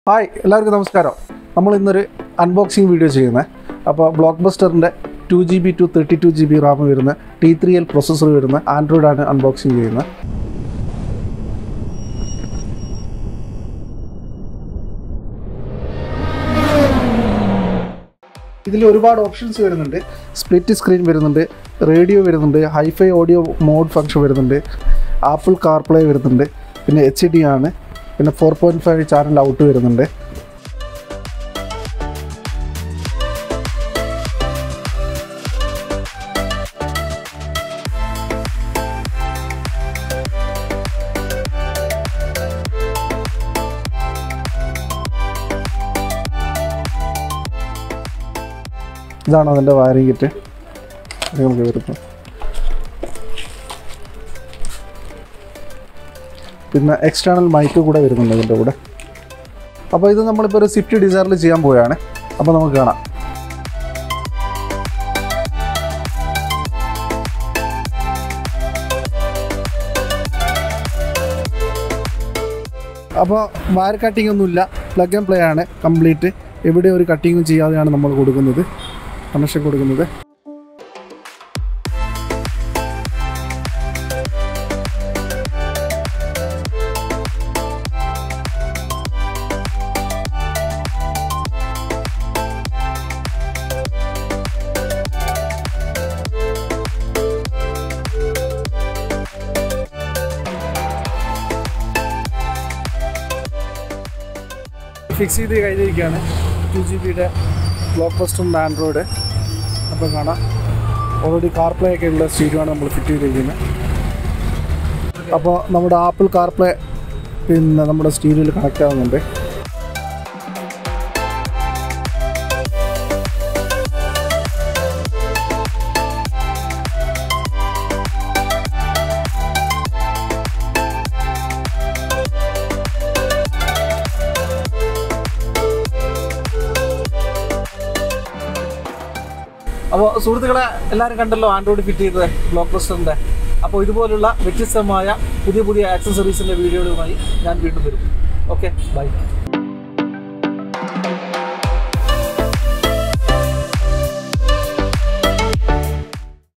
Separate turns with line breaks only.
hi എല്ലാവർക്കും നമസ്കാരം നമ്മൾ ഇന്നൊരു അൺബോക്സിങ് വീഡിയോ ചെയ്യുന്നത് അപ്പോൾ ബ്ലോക്ക് ബസ്റ്ററിൻ്റെ two G B two thirty two G B RAM വരുന്ന ടി ത്രീ എൽ പ്രൊസസ്സർ വരുന്ന ആൻഡ്രോയിഡ് ആണ് അൺബോക്സിങ് ചെയ്യുന്നത് ഇതിൽ ഒരുപാട് ഓപ്ഷൻസ് വരുന്നുണ്ട് സ്പ്ലിറ്റ് സ്ക്രീൻ വരുന്നുണ്ട് റേഡിയോ വരുന്നുണ്ട് ഹൈഫൈ ഓഡിയോ മോഡ് ഫംഗ്ഷൻ വരുന്നുണ്ട് ആപ്പിൾ കാർപ്ലേ വരുന്നുണ്ട് പിന്നെ എച്ച് ഡി ആണ് പിന്നെ four point five channel out വരുന്നുണ്ട് ഇതാണ് അതിൻ്റെ വയറിംഗ് കിറ്റ് ഇത് നമുക്ക് വരുന്നത് പിന്നെ എക്സ്റ്റേണൽ മൈക്ക് കൂടെ വരുന്നുണ്ട് ഇതിൻ്റെ കൂടെ അപ്പോൾ ഇത് നമ്മളിപ്പോൾ ഒരു സ്വിഫ്റ്റ് ഡിസൈറിൽ ചെയ്യാൻ പോവുകയാണ് അപ്പോൾ നമുക്ക് കാണാം അപ്പോൾ വയർ കട്ടിംഗ് ഒന്നുമില്ല പ്ലഗ് ആൻഡ് പ്ലേ ആണ് കംപ്ലീറ്റ് എവിടെ ഒരു കട്ടിങ്ങും ചെയ്യാതെയാണ് നമ്മൾ കൊടുക്കുന്നത് കണക്ഷൻ കൊടുക്കുന്നത് ഫിക്സ് ചെയ്ത് കഴിഞ്ഞിരിക്കുകയാണ് ടു ജി ബിയുടെ ബ്ലോക്ക് ബസ്റ്ററും ആൻഡ്രോയിഡ് അപ്പോൾ കാണാം ഓൾറെഡി കാർപ്ലേ ഒക്കെ ഉള്ള സ്റ്റീരിയാണ് നമ്മൾ ഫിറ്റ് ചെയ്തിരിക്കുന്നത് അപ്പോൾ നമ്മുടെ ആപ്പിൾ കാർപ്ലേ പിന്നെ നമ്മുടെ സ്റ്റീരിയോയിൽ കണക്റ്റ് ആവുന്നുണ്ട് അപ്പോൾ സുഹൃത്തുക്കളെ എല്ലാവരും കണ്ടല്ലോ ആൻഡ്രോയിഡ് ഫിറ്റ് ചെയ്തത് ബ്ലോക്ക് ബസ്റ്ററിൻ്റെ അപ്പോൾ ഇതുപോലുള്ള വ്യത്യസ്തമായ പുതിയ പുതിയ ആക്സസറീസിൻ്റെ വീഡിയോകളുമായി ഞാൻ വീണ്ടും വരും ഓക്കെ ബൈ